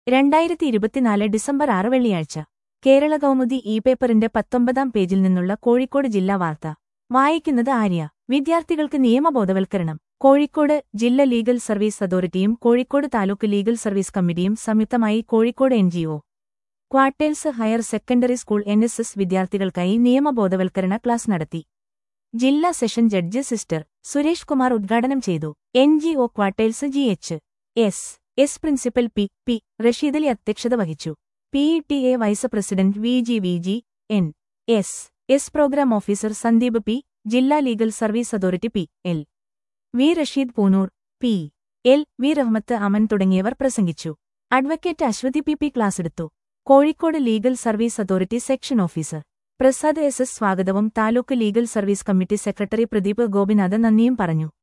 രണ്ടായിരത്തി ഇരുപത്തിനാല് ഡിസംബർ ആറ് വെള്ളിയാഴ്ച കേരള കൗമുദി ഇ പേപ്പറിന്റെ പത്തൊമ്പതാം പേജിൽ നിന്നുള്ള കോഴിക്കോട് ജില്ലാ വാർത്ത വായിക്കുന്നത് ആര്യ വിദ്യാർത്ഥികൾക്ക് നിയമബോധവൽക്കരണം കോഴിക്കോട് ജില്ല ലീഗൽ സർവീസ് അതോറിറ്റിയും കോഴിക്കോട് താലൂക്ക് ലീഗൽ സർവീസ് കമ്മിറ്റിയും സംയുക്തമായി Kozhikode NGO quarters higher secondary school N S S വിദ്യാർത്ഥികൾക്കായി നിയമബോധവൽക്കരണ ക്ലാസ് നടത്തി ജില്ലാ session judge sister Suresh Kumar ഉദ്ഘാടനം ചെയ്തു NGO quarters G H S S principal P P Rasheedali അധ്യക്ഷത വഹിച്ചു P E T A vice president V G V G N S S programme officer Sandeep P ജില്ലാ legal service authority P L V Rasheed Poonoor P L V Rahmath Aman തുടങ്ങിയവർ പ്രസംഗിച്ചു advocate Aswathy P P ക്ലാസെടുത്തു Kozhikode legal service authority section officer Prasad S S സ്വാഗതവും taluk legal service committee secretary Pradeep Gopinath നന്ദിയും പറഞ്ഞു